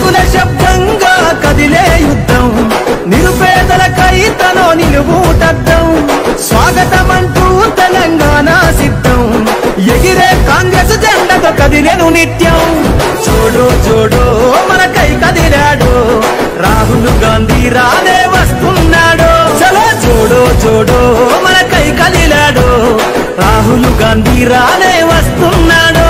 అడుగుల శబ్దంగా కదిలే యుద్ధం నిరుపేదలకై తనో నిలువుటద్దం స్వాగతమంటూ తెలంగాణ సిద్ధం ఎగిరే కాంగ్రెస్ జెండతో కదిలేను నిత్యం చూడు చూడు మనకై కదిలాడు రాహుల్ గాంధీ రానే వస్తున్నాడు చలో చూడు చూడు మనకై కదిలాడు రాహుల్ గాంధీ రానే వస్తున్నాడు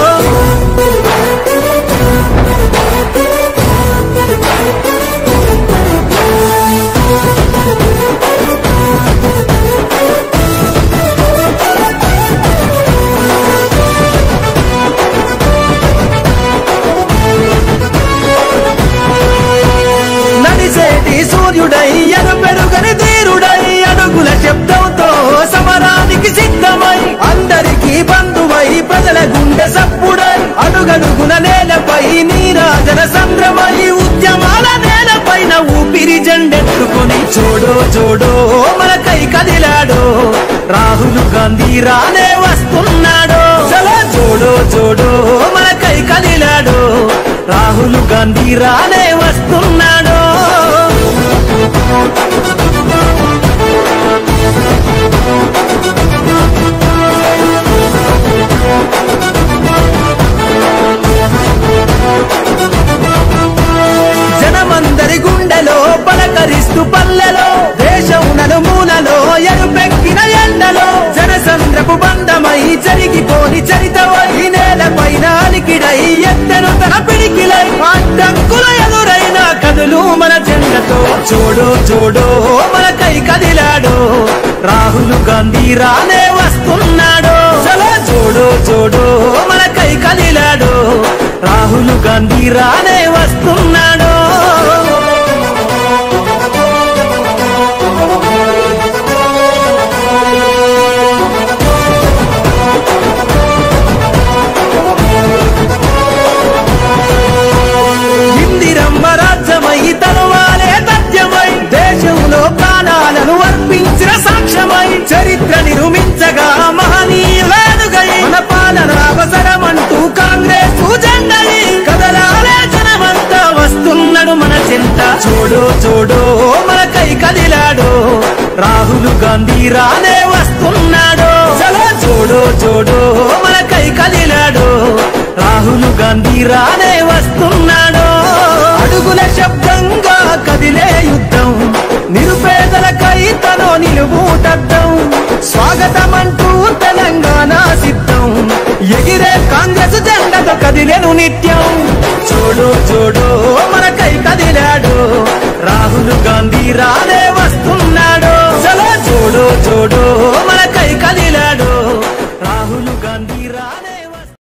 నడిసేటి సూర్యుడై ఎరుపెరుగని తీరుడై అడుగుల శబ్దంతో సమరానికి సిద్ధమై అందరికీ బంధువై ప్రజల గుండె సప్పుడై అడుగడుగున నేలపై నీరాజన సంద్రమై ఉద్యమాల నేలపైన ఊపిరి జెండెత్తుకొని చూడు చూడు మనకై కదిలాడు రాహుల్ గాంధీ రానే వస్తున్నాడు చలో చూడు చూడు మనకై కదిలాడు రాహుల్ గాంధీ రానే వస్తున్నాడు జనమందరి గుండెలో పలకరిస్తూ పల్లెలో దేశం నలుమూలలో ఎరుపెక్కిన ఎండలో జనసంద్రపు బంధమై జరిగిపోని చరితవై నేలపైన అలికిడై ఎత్తెను తన పిడికిలై అడ్డంకుల ఎదురైన కదులు మన జెండతో చూడు చూడు మనకై కదిలాడు రాహుల్ గాంధీ రానే వస్తున్నాడు చలో చూడు చూడు మనకై కదిలాడు రాహుల్ గాంధీ రానే వస్తున్నాడు ఇందిరమ్మ రాజ్యమై తరువాలే తథ్యమై దేశంలో ప్రాణాలను అర్పించిన సాక్ష్యమై చరిత్ర నిర్మించగా మహనీయులేనుగై మన పాలన అవసరమంటూ కాంగ్రెస్ జెండై కదలాలే జనమంతా వస్తున్నాడు మన చింత చూడు చూడు మనకై కదిలాడు రాహుల్ గాంధీ రానే వస్తున్నాడు చలో చూడు చూడు మనకై కదిలాడు రాహుల్ గాంధీ రానే వస్తున్నాడు అడుగుల శబ్దంగా కదిలే యుద్ధం నిరుపేదలకై తనో నిలువుటద్దం స్వాగతమంటూ తెలంగాణ సిద్ధం ఎగిరే కాంగ్రెస్ జెండతో కదిలేను నిత్యం చూడు చూడు